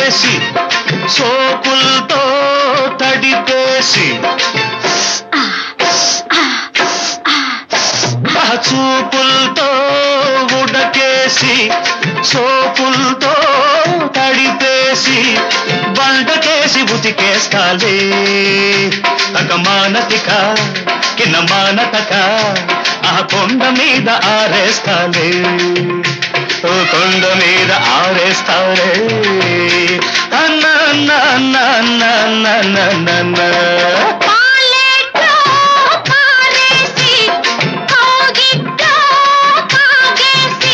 వండకేసి సోకులతో తడిపేసి ఆ చూపులతో ఉడకేసి సోపులతో తడిపేసి బండకేసి ఉతికేస్తాలే తక మానతిక కిన్న మానతక ఆ కొండ మీద ఆరేస్తాలే ఓ కొండ మీద ఆరేస్తాలే అన్న అన్న అన్న అన్న అన్న అన్న అన్న అన్న పాలెట్లో పారేసి కౌగిట్లో కాగేసి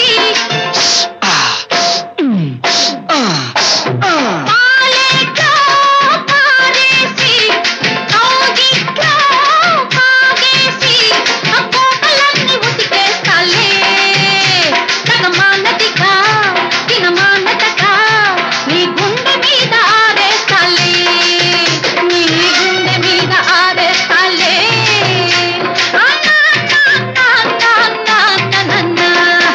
పాలెట్లో పారేసి కౌగిట్లో కాగేసి ఆ కోపలన్నీ ఉతికేస్తాలే తగమానదిగా తినమానతగా నీ గుండె మీద ఆరేస్తాలే నీ గుండె మీద ఆరేస్తాలే అన్నా అన్నా అన్నా అన్నా అన్నా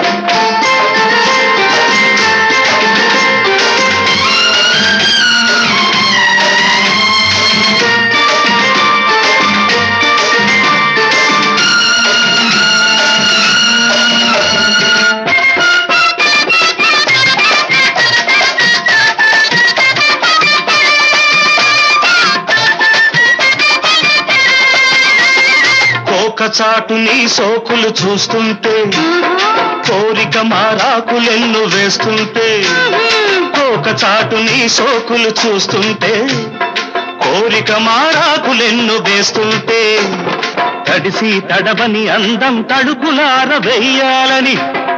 కోక చాటు నీ సోకులు చూస్తుంటే కోరిక మారాకులెన్ను వేస్తుంటే కోక చాటు నీ సోకులు చూస్తుంటే కోరిక మారాకులెన్ను వేస్తుంటే తడిసి తడవని అందం తడుకులార వెయ్యాలని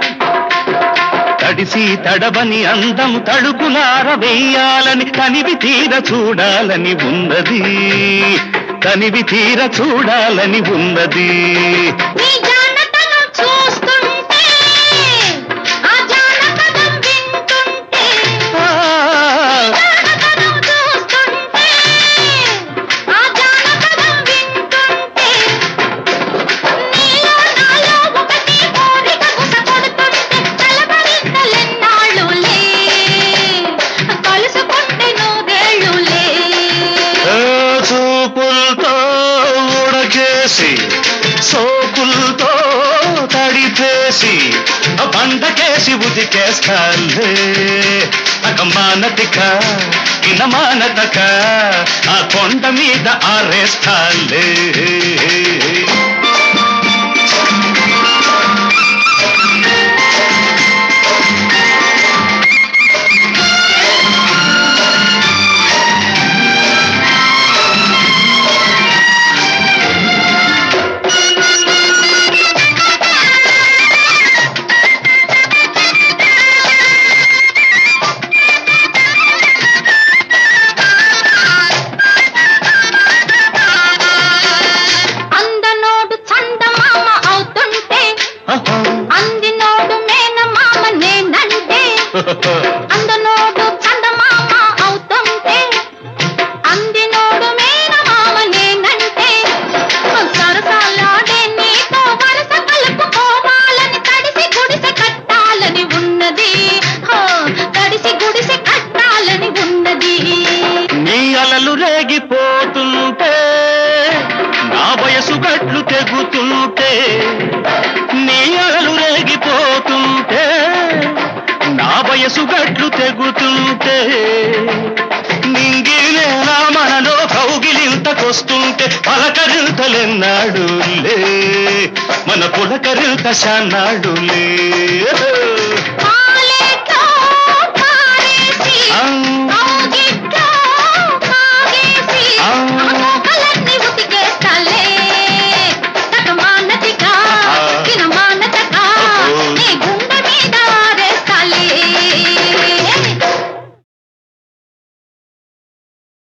తడిసి తడవని అందం తడుకులార వెయ్యాలని కనివి తీర చూడాలని ఉన్నది కనివి తీర చూడాలని ఉన్నది నీ జానతనం చూస్తుంటే ఆ జానపదం వింటుంటే ఆ, జానపదం చూస్తుంటే ఆ జానపదం వింటుంటే నీలో నాలో ఒకటి కోరిక గుస కొడుతుంటే కలవరింతలెన్నాళ్ళులే కలుసుకుంటే నూరేళ్ళులే ఏ చూపులతో ఉడకేసి సోకులతో తడిపేసి ఆ బండకేసి ఉదికేస్తాలే అగమానతిక ఇనమానతక ఆ కొండ మీద ఆరేస్తాలే అందనోడు చందమామ అవుతుంటే అందినోడు మేనమామ నేనంటే అందనోడు చందమామ అవుతుంటే అందినోడు మేనమామ నేనంటే సరసాలాడే నీతో వరస కలుపుకోవాలని తడిసి గుడిసె కట్టాలని ఉన్నది హో, తడిసి గుడిసె కట్టాలని ఉన్నది నీ అలలు రేగిపోతుంటే నా వయసు గట్లు తెగుతుంటే నీ అలలు రేగిపోతుంటే నా వయసు గట్లు తెగుతుంటే నింగిలేనా మనలో కౌగిలింతకొస్తుంటే పలకరింతలెన్నాడులే మన పులకరింత శానాడులే